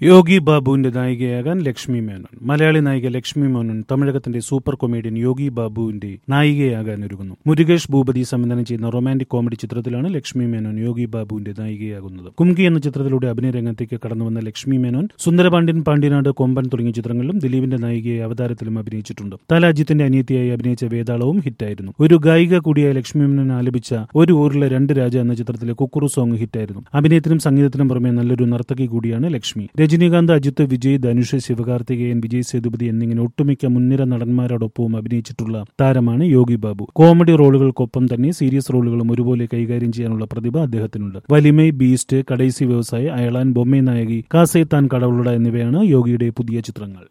യോഗി ബാബുവിന്റെ നായികയാകാൻ ലക്ഷ്മി മേനോൻ മലയാളി നായിക ലക്ഷ്മി മേനോൻ തമിഴകത്തിന്റെ സൂപ്പർ കൊമേഡിയൻ യോഗി ബാബുവിന്റെ നായികയാകാൻ ഒരുങ്ങുന്നു മുരുകേഷ് ഭൂപതി സംവിധാനം ചെയ്യുന്ന റൊമാന്റിക് കോമഡി ചിത്രത്തിലാണ് ലക്ഷ്മി മേനോൻ യോഗി ബാബുവിന്റെ നായികയാകുന്നത് കുംകി എന്ന ചിത്രത്തിലൂടെ അഭിനയ രംഗത്തേക്ക് കടന്നുവന്ന ലക്ഷ്മി മേനോൻ സുന്ദരപാണ്ഡ്യൻ പാണ്ഡ്യനാട് കൊമ്പൻ തുടങ്ങിയ ചിത്രങ്ങളിലും ദിലീപിന്റെ നായികയായ അവതാരത്തിലും അഭിനയിച്ചിട്ടുണ്ട് താലാജിത്തിന്റെ അനിയത്തിയായി അഭിനയിച്ച വേതാളവും ഹിറ്റായിരുന്നു ഒരു ഗായിക കൂടിയായ ലക്ഷ്മി മേനോൻ ആലപിച്ച ഒരു ഊരിലെ രണ്ട് രാജ എന്ന ചിത്രത്തിലെ കുക്കുറു സോങ് ഹിറ്റായിരുന്നു അഭിനയത്തിനും സംഗീതത്തിനും പുറമെ നല്ലൊരു നർത്തകി കൂടിയാണ് ലക്ഷ്മി രജനീകാന്ത് അജിത്ത് വിജയ് ധനുഷ് ശിവകാർത്തികേയൻ വിജയ് സേതുപതി എന്നിങ്ങനെ ഒട്ടുമിക്ക മുൻനിര നടന്മാരോടൊപ്പവും അഭിനയിച്ചിട്ടുള്ള താരമാണ് യോഗി ബാബു കോമഡി റോളുകൾക്കൊപ്പം തന്നെ സീരിയസ് റോളുകളും ഒരുപോലെ കൈകാര്യം ചെയ്യാനുള്ള പ്രതിഭ അദ്ദേഹത്തിനുണ്ട് വലിമൈ ബീസ്റ്റ് കടൈസി വ്യവസായ അയളാൻ ബൊമ്മൈ നായകി കാസേ താൻ കടവുളട എന്നിവയാണ് യോഗിയുടെ പുതിയ ചിത്രങ്ങൾ